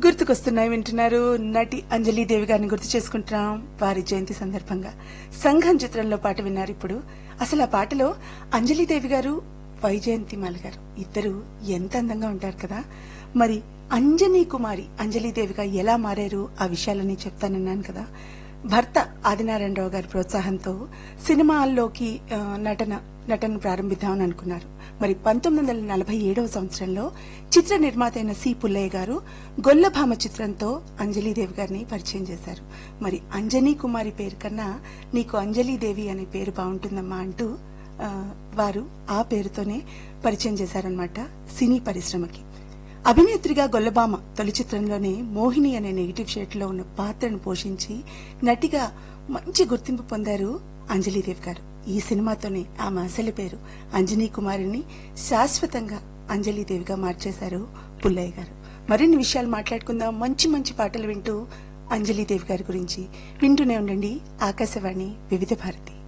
గుర్తుకొస్తున్నాయి వింటున్నారు నటి అంజలి దేవి గారిని గుర్తు చేసుకుంటున్నాం వారి జయంతి సందర్భంగా సంఘం చిత్రంలో పాట విన్నారు ఇప్పుడు అసలు ఆ పాటలో అంజలి దేవి గారు వైజయంతిమాల గారు ఇద్దరు ఎంత అందంగా ఉంటారు కదా మరి అంజనీ కుమారి అంజలి దేవిగా ఎలా మారారు ఆ విషయాలని చెప్తానన్నాను కదా భర్త ఆదినారాయణరావు గారి ప్రోత్సాహంతో సినిమాల్లోకి ఆ, నటన నటన ప్రారంభిద్దామని అనుకున్నారు మరి పంతొమ్మిది వందల నలభై ఏడవ సంవత్సరంలో చిత్ర నిర్మాత అయిన సి పుల్లయ్య గారు గొల్లభామ చిత్రంతో అంజలీదేవి గారిని పరిచయం చేశారు మరి అంజనీ కుమారి పేరు కన్నా నీకు అంజలీదేవి అనే పేరు బాగుంటుందమ్మా అంటూ ఆ, వారు ఆ పేరుతోనే పరిచయం చేశారనమాట సినీ పరిశ్రమకి అభినేత్రిగా గొల్లబామ తొలి చిత్రంలోనే మోహిని అనే నెగిటివ్ షేడ్ లో ఉన్న పాత్రను పోషించి నటిగా మంచి గుర్తింపు పొందారు అంజలీదేవి గారు ఈ సినిమాతోనే ఆమె అసలు పేరు అంజనీ కుమారిని శాశ్వతంగా అంజలీదేవిగా మార్చేశారు పుల్లయ్య గారు మరిన్ని విషయాలు మాట్లాడుకుందాం మంచి మంచి పాటలు వింటూ అంజలీదేవి గారి గురించి వింటూనే ఉండండి ఆకాశవాణి వివిధ భారతి